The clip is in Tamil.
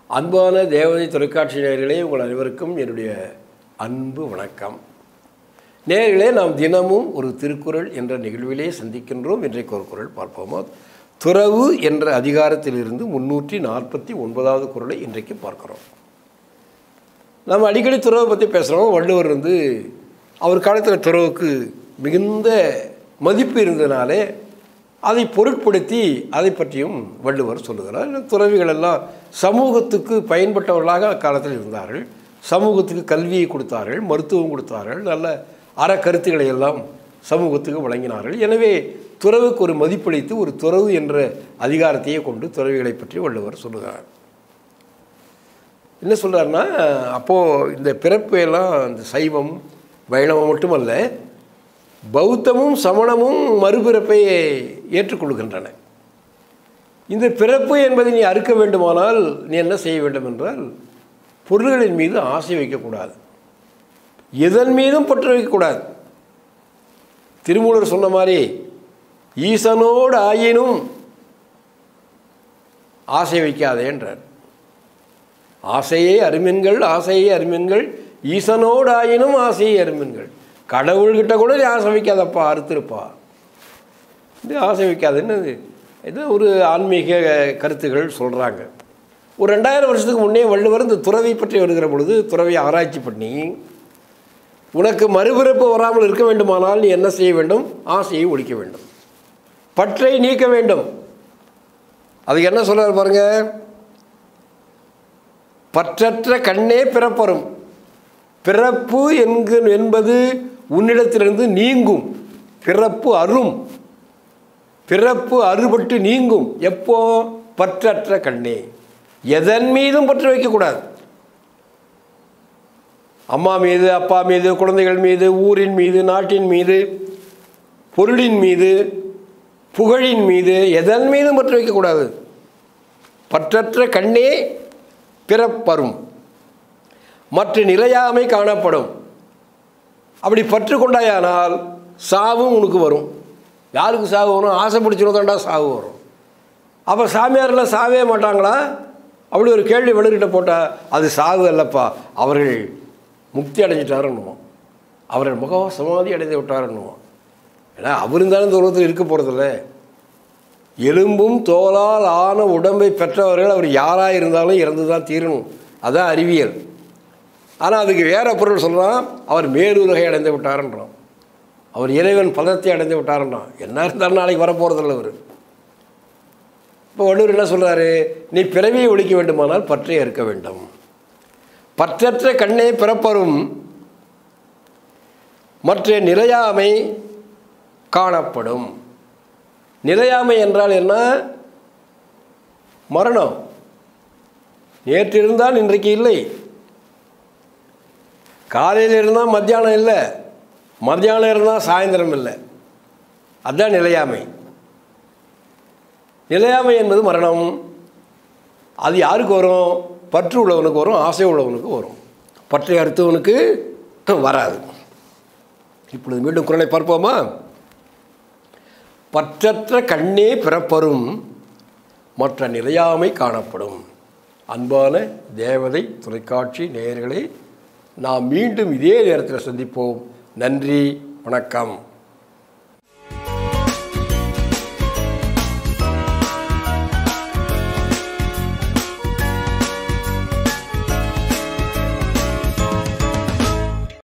அன்பான தேவதை தொலைக்காட்சி நேயர்களே உங்கள் அனைவருக்கும் என்னுடைய அன்பு வணக்கம் நேயர்களே நாம் தினமும் ஒரு திருக்குறள் என்ற நிகழ்விலே சந்திக்கின்றோம் இன்றைக்கு ஒரு குறள் பார்ப்போமா துறவு என்ற அதிகாரத்திலிருந்து முன்னூற்றி நாற்பத்தி ஒன்பதாவது குறளை இன்றைக்கு பார்க்கிறோம் நம்ம அடிக்கடி துறவை பற்றி பேசுகிறோம் வள்ளுவர் வந்து அவர் காலத்தில் துறவுக்கு மிகுந்த மதிப்பு இருந்தனாலே அதை பொருட்படுத்தி அதை பற்றியும் வள்ளுவர் சொல்லுகிறார் இந்த துறவிகள் எல்லாம் சமூகத்துக்கு பயன்பட்டவர்களாக அக்காலத்தில் இருந்தார்கள் சமூகத்துக்கு கல்வியை கொடுத்தார்கள் மருத்துவம் கொடுத்தார்கள் நல்ல அறக்கருத்துக்களை எல்லாம் சமூகத்துக்கு வழங்கினார்கள் எனவே துறவுக்கு ஒரு மதிப்பளித்து ஒரு துறவு என்ற அதிகாரத்தையே கொண்டு துறவிகளை பற்றி வள்ளுவர் சொல்லுகிறார் என்ன சொல்கிறாருன்னா அப்போது இந்த பிறப்பு எல்லாம் இந்த சைவம் வைணவம் மட்டுமல்ல பௌத்தமும் சமணமும் மறுபிறப்பை ஏற்றுக்கொள்கின்றன இந்த பிறப்பு என்பதை நீ அறுக்க வேண்டுமானால் நீ என்ன செய்ய வேண்டும் என்றால் பொருள்களின் மீது ஆசை வைக்கக்கூடாது எதன் மீதும் பற்று வைக்கக்கூடாது திருமூலர் சொன்ன மாதிரி ஈசனோடு ஆயினும் ஆசை வைக்காதே என்றார் ஆசையே அருமின்கள் ஆசையே அருமின்கள் ஈசனோடு ஆயினும் ஆசையே அருமின்கள் கடவுள்கிட்ட கூட நீ ஆசை வைக்காதப்பா அறுத்திருப்பா இது ஆசை வைக்காதுன்னு இது ஒரு ஆன்மீக கருத்துகள் சொல்கிறாங்க ஒரு ரெண்டாயிரம் வருஷத்துக்கு முன்னே வள்ளுவர் இந்த துறவை பற்றி வருகிற பொழுது துறவை ஆராய்ச்சி பண்ணி உனக்கு மறுபிறப்பு வராமல் இருக்க வேண்டுமானால் நீ என்ன செய்ய வேண்டும் ஆசையை ஒழிக்க வேண்டும் பற்றை நீக்க வேண்டும் அதுக்கு என்ன சொல்கிறார் பாருங்க பற்றற்ற கண்ணே பிறப்பரும் பிறப்பு என்கு என்பது உன்னிடத்திலிருந்து நீங்கும் பிறப்பு அரும் பிறப்பு அறுபட்டு நீங்கும் எப்போ பற்றற்ற கண்ணே எதன் மீதும் பற்று வைக்கக்கூடாது அம்மா மீது அப்பா மீது குழந்தைகள் மீது ஊரின் மீது நாட்டின் மீது பொருளின் மீது புகழின் மீது எதன் மீதும் பற்று வைக்கக்கூடாது பற்றற்ற கண்ணே பிறப்பரும் மற்ற நிலையாமை காணப்படும் அப்படி பற்று கொண்டாயானால் சாவும் உனக்கு வரும் யாருக்கு சாவு வரும் ஆசை பிடிச்சிருந்தாண்டா சாவு வரும் அப்போ சாமியாரெல்லாம் சாவே மாட்டாங்களா அப்படி ஒரு கேள்வி வெளியிட்ட போட்டால் அது சாவு அல்லப்பா அவர்கள் முக்தி அடைஞ்சிட்டாருன்னுவோம் அவர்கள் முக சமாதி அடைந்து விட்டாருன்னுவோம் ஏன்னா அவர் இருந்தாலும் இந்த உலகத்தில் இருக்க போகிறதில்ல எலும்பும் தோலால் ஆன உடம்பை பெற்றவர்கள் அவர் யாராக இருந்தாலும் இறந்து தான் தீரணும் அதுதான் அறிவியல் ஆனால் அதுக்கு வேற பொருள் சொல்கிறான் அவர் மேலுலகை அடைந்து விட்டாருன்றான் அவர் இறைவன் பதத்தை அடைந்து விட்டாருன்றான் என்ன இருந்தாலும் நாளைக்கு வரப்போகிறதில்ல அவர் இப்போ வள்ளுவர் என்ன சொல்கிறாரு நீ பிறவியை ஒழிக்க வேண்டுமானால் பற்றை இருக்க வேண்டும் பற்றற்ற கண்ணே பிறப்பரும் மற்ற நிலையாமை காணப்படும் நிலையாமை என்றால் என்ன மரணம் நேற்று இருந்தால் இன்றைக்கு இல்லை காலையில் இருந்தால் மத்தியானம் இல்லை மத்தியானம் இருந்தால் சாயந்தரம் இல்லை அதுதான் நிலையாமை நிலையாமை என்பது மரணம் அது யாருக்கு வரும் பற்று உள்ளவனுக்கு வரும் ஆசை உள்ளவனுக்கு வரும் பற்றை அறுத்தவனுக்கு வராது இப்பொழுது மீண்டும் குரலை பார்ப்போமா பற்றற்ற கண்ணே பிறப்பரும் மற்ற நிலையாமை காணப்படும் அன்பான தேவதை தொலைக்காட்சி நேயர்களே நாம் மீண்டும் இதே நேரத்தில் சந்திப்போம் நன்றி வணக்கம்